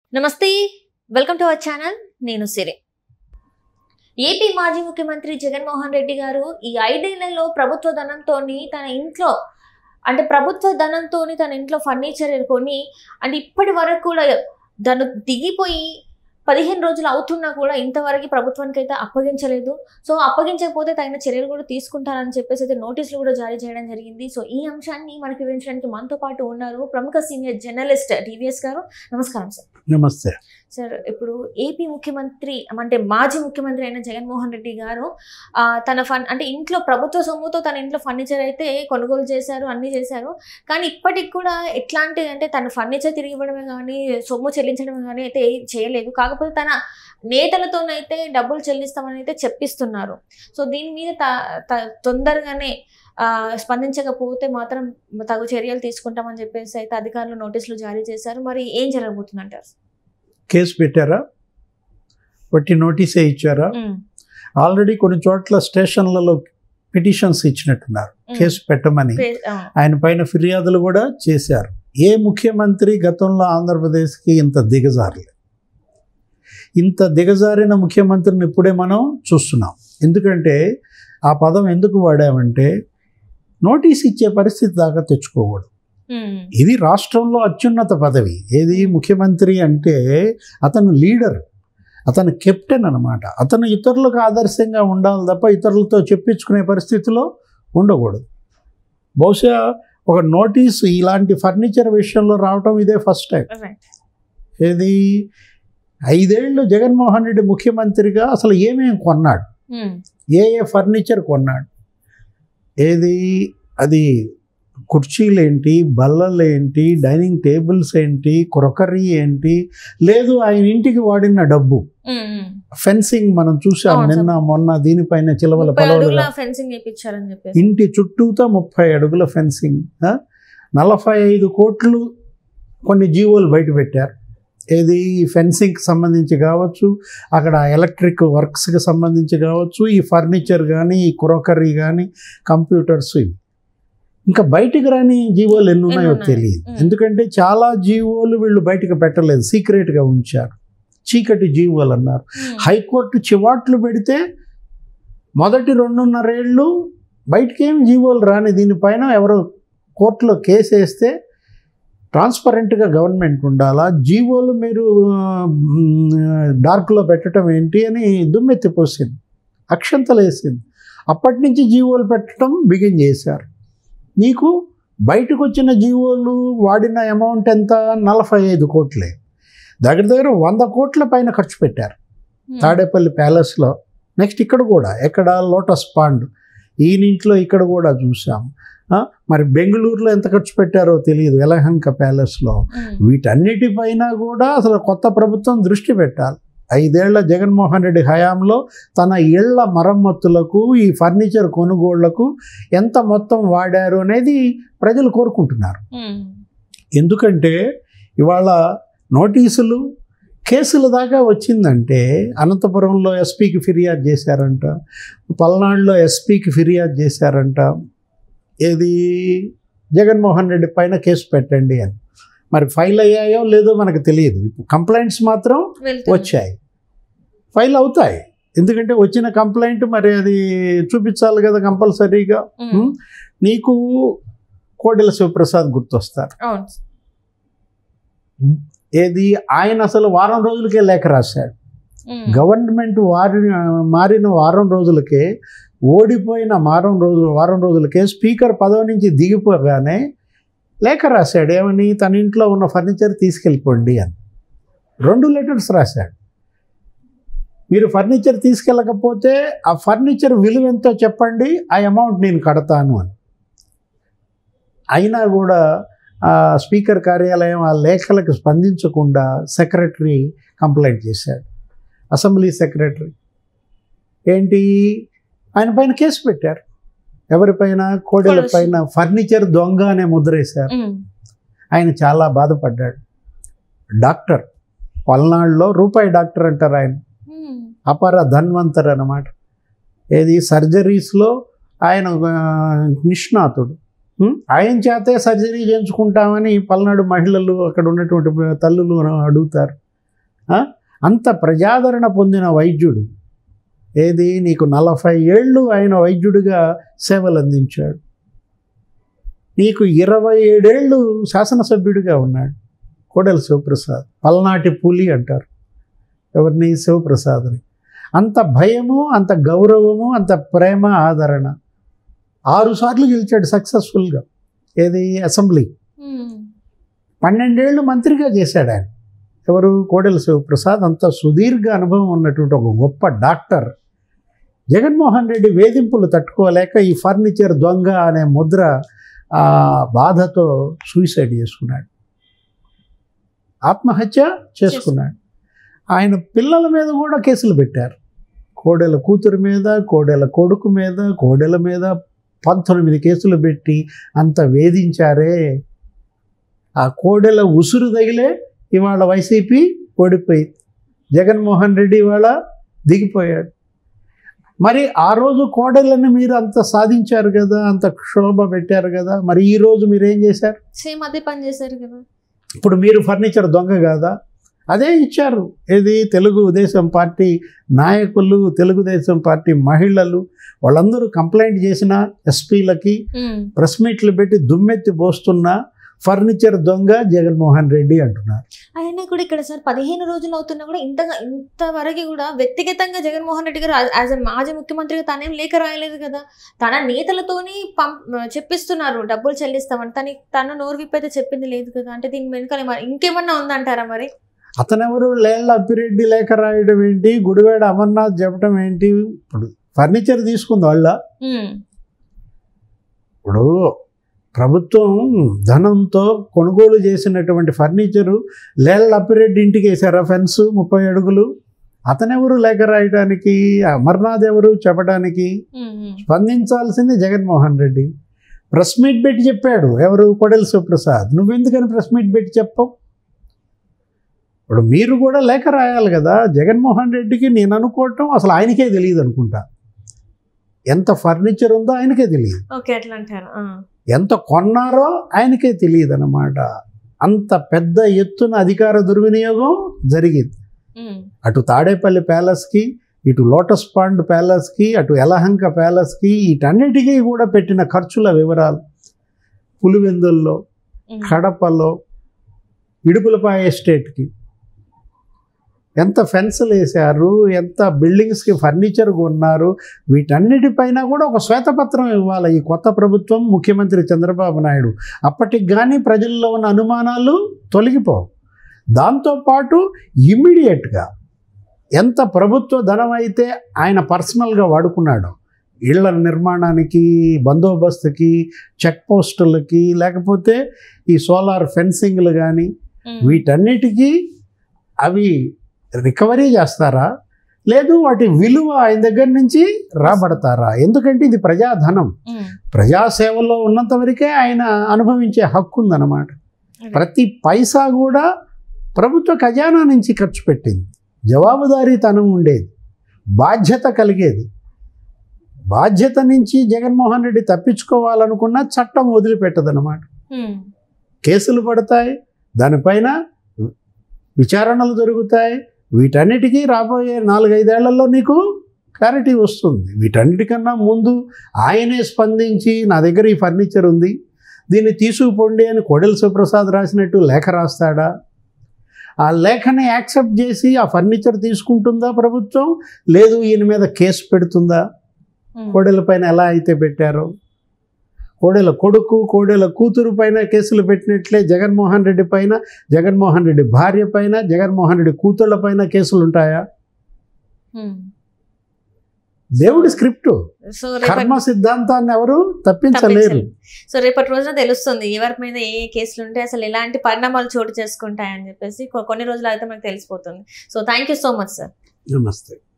నమస్తే welcome to our channel నేను సిరి AP మాజీ ముఖ్యమంత్రి జగన్మోహన్ రెడ్డి గారు ఈ ఐదేళ్లలో ప్రభుత్వ ధనంతో తన ఇంట్లో అంటే ప్రభుత్వ ధనంతో తన ఇంట్లో ఫర్నిచర్ కొని అంటే ఇప్పటి వరకు కూడా దాన్ని దిగిపోయి పదిహేను రోజులు అవుతున్నా కూడా ఇంతవరకు ప్రభుత్వానికి అయితే అప్పగించలేదు సో అప్పగించకపోతే తగిన చర్యలు కూడా తీసుకుంటారని చెప్పేసి అయితే నోటీసులు కూడా జారీ చేయడం జరిగింది సో ఈ అంశాన్ని మనకి వివరించడానికి మనతో పాటు ఉన్నారు ప్రముఖ సీనియర్ జర్నలిస్ట్ టీవీఎస్ గారు నమస్కారం సార్ నమస్తే సార్ ఇప్పుడు ఏపీ ముఖ్యమంత్రి అంటే మాజీ ముఖ్యమంత్రి అయిన జగన్మోహన్ రెడ్డి గారు ఆ, తన ఫన్ అంటే ఇంట్లో ప్రభుత్వ సొమ్ముతో తన ఇంట్లో ఫర్నిచర్ అయితే కొనుగోలు చేశారు అన్నీ చేశారు కానీ ఇప్పటికి కూడా ఎట్లాంటి అంటే తన ఫర్నిచర్ తిరిగి ఇవ్వడమే కానీ సొమ్ము చెల్లించడమే కానీ అయితే ఏం చేయలేదు కాకపోతే తన నేతలతోనైతే డబ్బులు చెల్లిస్తామని అయితే చెప్పిస్తున్నారు సో దీని మీద త- త- తొందరగానే ఆ, స్పందించకపోతే మాత్రం తగు చర్యలు తీసుకుంటామని చెప్పేసి అయితే అధికారులు నోటీసులు జారీ చేశారు మరి ఏం జరగబోతుందంటారు కేసు పెట్టారా బట్టి నోటీసే ఇచ్చారా ఉమ్, ఆల్రెడీ కొన్ని చోట్ల స్టేషన్లలో పిటిషన్స్ ఇచ్చినట్టున్నారు ఉమ్. కేసు పెట్టమని పే- ఆ, ఆయన పైన ఫిర్యాదులు కూడా చేశారు ఏ ముఖ్యమంత్రి గతంలో ఆంధ్రప్రదేశ్కి ఇంత దిగజారలేదు ఇంత దిగజారిన ముఖ్యమంత్రిని ఇప్పుడే మనం చూస్తున్నాం ఎందుకంటే ఆ పదం ఎందుకు వాడామంటే నోటీస్ ఇచ్చే పరిస్థితి దాకా తెచ్చుకోకూడదు ఉమ్, ఇది రాష్ట్రంలో అత్యున్నత పదవి ఏది ముఖ్యమంత్రి అంటే అతను లీడర్ అతను కెప్టెన్ అనమాట అతను ఇతరులకు ఆదర్శంగా ఉండాలి తప్ప ఇతరులతో చెప్పించుకునే పరిస్థితిలో ఉండకూడదు బహుశా ఒక నోటీసు ఇలాంటి ఫర్నిచర్ విషయంలో రావటం ఇదే ఫస్ట్ టైం రైట్. ఏది ఐదేళ్ళు జగన్మోహన్ రెడ్డి ముఖ్యమంత్రిగా అసలు ఏమేమి కొన్నాడు ఉమ్, ఏ ఏ ఫర్నిచర్ కొన్నాడు ఏది అది కుర్చీలు ఏంటి బల్లలు ఏంటి డైనింగ్ టేబుల్స్ ఏంటి క్రొకరీ ఏంటి లేదు ఆయన ఇంటికి వాడిన డబ్బు ఉమ్, ఉమ్. ఫెన్సింగ్ మనం చూసాం అవును నిన్న మొన్న దీనిపైన చిలవల ముప్పై అడుగుల పొలవలుగా ఫెన్సింగ్ వేయించారని చెప్పేసి ఇంటి చుట్టూతో ముప్పై అడుగుల ఫెన్సింగ్ ఆ? నలభై ఐదు కోట్లు కొన్ని జీవోలు బయట పెట్టారు ఏది ఫెన్సింగ్కి సంబంధించి కావచ్చు అక్కడ ఎలక్ట్రిక్ వర్క్స్కి సంబంధించి కావచ్చు ఈ ఫర్నిచర్ కానీ ఈ క్రోకరీ కానీ కంప్యూటర్స్ ఇవి ఇంకా బయటికి రాని జీవోలు ఎన్ని ఉన్నాయో ఎన్ని ఉన్నాయి? తెలియదు ఉమ్. ఎందుకంటే చాలా జీవోలు వీళ్ళు బయటకు పెట్టలేదు సీక్రెట్గా ఉంచారు చీకటి జీవోలు అన్నారు ఉమ్, హైకోర్టు చివాట్లు పెడితే మొదటి రెండున్నరేళ్ళు బయటకేం జీవోలు రాని దీనిపైన ఎవరో కోర్టులో కేసు వేస్తే ట్రాన్స్పరెంట్గా గవర్నమెంట్ ఉండాలా జీవోలు మీరు డార్క్లో పెట్టడం ఏంటి అని దుమ్మెత్తిపోసింది అక్షంతలు వేసింది అప్పటి నుంచి జీవోలు పెట్టడం బిగిన్ చేశారు నీకు బయటకు వచ్చిన జీవోలు వాడిన అమౌంట్ ఎంత నలభై ఐదు కోట్లే దగ్గర దగ్గర వంద కోట్ల పైన ఖర్చు పెట్టారు ఉమ్, తాడేపల్లి ప్యాలెస్లో నెక్స్ట్ ఇక్కడ కూడా ఎక్కడ లోటస్ పాండ్ ఈయనింట్లో ఇక్కడ కూడా చూసాం ఆ, మరి బెంగళూరులో ఎంత ఖర్చు పెట్టారో తెలియదు ఎలహంక ప్యాలెస్లో ఉమ్, వీటన్నిటిపైన కూడా అసలు కొత్త ప్రభుత్వం దృష్టి పెట్టాలి ఐదేళ్ల జగన్మోహన్ రెడ్డి హయాంలో తన ఇళ్ల మరమ్మతులకు ఈ ఫర్నిచర్ కొనుగోళ్లకు ఎంత మొత్తం వాడారు అనేది ప్రజలు కోరుకుంటున్నారు ఉమ్, ఎందుకంటే ఇవాళ నోటీసులు కేసుల దాకా వచ్చిందంటే అనంతపురంలో ఎస్పీకి ఫిర్యాదు చేశారంట పల్నాడులో ఎస్పీకి ఫిర్యాదు చేశారంట ఏది జగన్మోహన్ రెడ్డి పైన కేసు పెట్టండి అని మరి ఫైల్ అయ్యాయో లేదో మనకు తెలియదు ఇప్పుడు కంప్లైంట్స్ మాత్రం వెళ్తుంది. వచ్చాయి ఫైల్ అవుతాయి ఎందుకంటే వచ్చిన కంప్లైంట్ మరి అది చూపించాలి కదా కంపల్సరీగా ఉమ్, ఉమ్. నీకు కోడెల శివప్రసాద్ గుర్తొస్తారు అవును ఏది ఆయన అసలు వారం రోజులకే లేఖ రాశాడు ఉమ్, గవర్నమెంట్ వారి మారిన వారం రోజులకే ఓడిపోయిన వారం రోజులు వారం రోజులకే స్పీకర్ పదవి నుంచి దిగిపోగానే లేఖ రాశాడు ఏమని తన ఇంట్లో ఉన్న ఫర్నిచర్ తీసుకెళ్ళిపోండి అని రెండు లెటర్స్ రాశాడు మీరు ఫర్నిచర్ తీసుకెళ్ళకపోతే ఆ ఫర్నిచర్ విలువ ఎంతో చెప్పండి ఆ అమౌంట్ నేను కడతాను అని అయినా కూడా ఆ స్పీకర్ కార్యాలయం ఆ లేఖలకు స్పందించకుండా సెక్రటరీ కంప్లైంట్ చేశాడు అసెంబ్లీ సెక్రటరీ ఏంటి ఆయన పైన కేసు పెట్టారు ఎవరిపైన కోడెల కోడెల పైన ఫర్నిచర్ దొంగ అనే ముద్రేశారు ఉమ్, ఆయన చాలా బాధపడ్డాడు డాక్టర్ పల్నాడులో రూపాయి డాక్టర్ అంటారు ఆయన ఉమ్, అపర ధన్వంతర్ అన్నమాట ఏది సర్జరీస్లో ఆయన ఆ, నిష్ణాతుడు ఉం? ఆయన చేతే సర్జరీ చేయించుకుంటామని పల్నాడు మహిళలు అక్కడ ఉన్నటువంటి తల్లులు అడుగుతారు ఆ? అంత ప్రజాదరణ పొందిన వైద్యుడు ఏది నీకు నలభై ఏళ్ళు ఆయన వైద్యుడిగా సేవలు అందించాడు నీకు ఇరవై ఏడేళ్ళు శాసనసభ్యుడిగా ఉన్నాడు కోడెల శివప్రసాద్ పల్నాటి పులి అంటారు ఎవరిని శివప్రసాద్ని అంత భయము అంత గౌరవము అంత ప్రేమ ఆదరణ ఆరు సార్లు గెలిచాడు సక్సెస్ఫుల్గా ఏది అసెంబ్లీ ఉమ్. పన్నెండేళ్ళు మంత్రిగా చేశాడు ఆయన ఎవరు కోడెల శివప్రసాద్ అంత సుదీర్ఘ అనుభవం ఉన్నటువంటి ఒక గొప్ప డాక్టర్ జగన్మోహన్ రెడ్డి వేధింపులు తట్టుకోలేక ఈ ఫర్నిచర్ దొంగ అనే ముద్ర ఆ బాధతో సూసైడ్ చేసుకున్నాడు ఆత్మహత్య చేసుకున్నాడు ఆయన పిల్లల మీద కూడా కేసులు పెట్టారు కోడెల కూతురు మీద కోడెల కొడుకు మీద కోడెల మీద పంతొమ్మిది కేసులు పెట్టి అంత వేధించారే ఆ కోడెల ఉసురు తగిలే ఇవాళ వైసీపీ ఓడిపోయింది జగన్మోహన్ రెడ్డి ఇవాళ దిగిపోయాడు మరి ఆ రోజు కోడెలను మీరు అంత సాధించారు కదా అంత క్షోభ పెట్టారు కదా మరి ఈ రోజు మీరు ఏం చేశారు సేమ్ అదే పని చేశారు కదా ఇప్పుడు మీరు ఫర్నిచర్ దొంగ కాదా అదే ఇచ్చారు ఏది తెలుగుదేశం పార్టీ నాయకులు తెలుగుదేశం పార్టీ మహిళలు వాళ్ళందరూ కంప్లైంట్ చేసిన ఎస్పీలకి ఉమ్. ప్రెస్ మీట్లు పెట్టి దుమ్మెత్తి పోస్తున్న ఫర్నిచర్ దొంగ జగన్మోహన్ రెడ్డి అంటున్నారు అయినా కూడా ఇక్కడ సార్ పదిహేను రోజులు అవుతున్నా కూడా ఇంతగా ఇంతవరకు కూడా వ్యక్తిగతంగా జగన్మోహన్ రెడ్డి గారు యాజ్ ఎ మాజీ ముఖ్యమంత్రిగా తనేం లేఖ రాయలేదు కదా తన నేతలతోని పంప్ చెప్పిస్తున్నారు డబ్బులు చెల్లిస్తామని తన తన నోరు విప్పైతే చెప్పింది లేదు కదా అంటే దీని వెనుక మరి ఇంకేమన్నా ఉందంటారా మరి అతనెవరు లేళ్ళ అప్పిరెడ్డి లేఖ రాయడం ఏంటి గుడివాడ అమర్నాథ్ చెప్పడం ఏంటి ఇప్పుడు ఫర్నిచర్ తీసుకుంది వాళ్ళ ఉమ్. ఇప్పుడు ప్రభుత్వం ధనంతో కొనుగోలు చేసినటువంటి ఫర్నిచరు లేళ్ళ అప్పిరెడ్డి ఇంటికి వేశారా ఫెన్స్ ముప్పై అడుగులు అతనెవరు లేఖ రాయడానికి అమర్నాథ్ ఎవరు చెప్పడానికి ఉమ్, ఉమ్. స్పందించాల్సింది జగన్మోహన్ రెడ్డి ప్రెస్ మీట్ పెట్టి చెప్పాడు ఎవరు కొడెల శివప్రసాద్ నువ్వెందుకని ప్రెస్ మీట్ పెట్టి చెప్పవు ఇప్పుడు మీరు కూడా లేఖ రాయాలి కదా జగన్మోహన్ రెడ్డికి నేను అనుకోవటం అసలు ఆయనకే తెలియదు అనుకుంటా ఎంత ఫర్నిచర్ ఉందో ఆయనకే తెలియదు ఓకే అట్లా అంటారు ఆ. ఎంత కొన్నారో ఆయనకే తెలియదు అన్నమాట అంత పెద్ద ఎత్తున అధికార దుర్వినియోగం జరిగింది ఉమ్. అటు తాడేపల్లి ప్యాలెస్కి ఇటు లోటస్ పాండ్ ప్యాలెస్కి అటు యలహంక ప్యాలెస్కి వీటన్నిటికీ కూడా పెట్టిన ఖర్చుల వివరాలు పులివెందుల్లో ఉమ్. కడపలో ఇడుపులపాయ ఎస్టేట్కి ఎంత ఫెన్సులు వేశారు ఎంత బిల్డింగ్స్కి ఫర్నిచర్ కొన్నారు వీటన్నిటిపైన కూడా ఒక శ్వేతపత్రం ఇవ్వాలి ఈ కొత్త ప్రభుత్వం ముఖ్యమంత్రి చంద్రబాబు నాయుడు అప్పటికి కానీ ప్రజల్లో ఉన్న అనుమానాలు తొలగిపోవు దాంతోపాటు ఇమ్మీడియట్గా ఎంత ప్రభుత్వ ధనం అయితే ఆయన పర్సనల్గా వాడుకున్నాడో ఇళ్ల నిర్మాణానికి బందోబస్తుకి చెక్ పోస్టులకి లేకపోతే ఈ సోలార్ ఫెన్సింగ్లు కానీ ఉమ్. వీటన్నిటికీ అవి రికవరీ చేస్తారా లేదు వాటి విలువ ఆయన దగ్గర నుంచి రాబడతారా ఎందుకంటే ఇది ప్రజాధనం ఉమ్. ప్రజాసేవలో ఉన్నంత వరకే ఆయన అనుభవించే హక్కు ఉందన్నమాట ప్రతి పైసా కూడా ప్రభుత్వ ఖజానా నుంచి ఖర్చు పెట్టింది జవాబుదారీతనం ఉండేది బాధ్యత కలిగేది బాధ్యత నుంచి జగన్మోహన్ రెడ్డి తప్పించుకోవాలనుకున్న చట్టం వదిలిపెట్టదన్నమాట ఉమ్. కేసులు పడతాయి దానిపైన విచారణలు జరుగుతాయి వీటన్నిటికీ రాబోయే నాలుగైదేళ్లలో నీకు క్లారిటీ వస్తుంది వీటన్నిటికన్నా ముందు ఆయనే స్పందించి నా దగ్గర ఈ ఫర్నిచర్ ఉంది దీన్ని తీసుకుపోండి అని కొడెల సుప్రసాద్ రాసినట్టు లేఖ రాస్తాడా ఆ లేఖని యాక్సెప్ట్ చేసి ఆ ఫర్నిచర్ తీసుకుంటుందా ప్రభుత్వం లేదు ఈయన మీద కేసు పెడుతుందా ఉమ్. కోడెల పైన ఎలా అయితే పెట్టారో కోడెల కొడుకు కోడెల కూతురు పైన కేసులు పెట్టినట్లే జగన్మోహన్ రెడ్డి పైన జగన్మోహన్ రెడ్డి భార్య పైన జగన్మోహన్ రెడ్డి కూతుళ్ళ పైన కేసులు ఉంటాయా ఉమ్. దేవుడి స్క్రిప్ట్ సో రేపటి కర్మ సిద్ధాంతాన్ని ఎవరు తప్పించలేరు సో రేపటి రోజున తెలుస్తుంది ఎవరి మీద ఏ ఏ కేసులు ఉంటాయి అసలు ఎలాంటి పరిణామాలు చోటు చేసుకుంటాయని చెప్పేసి కొ- కొన్ని రోజులు అయితే మనకు తెలిసిపోతుంది so thank you so much sir నమస్తే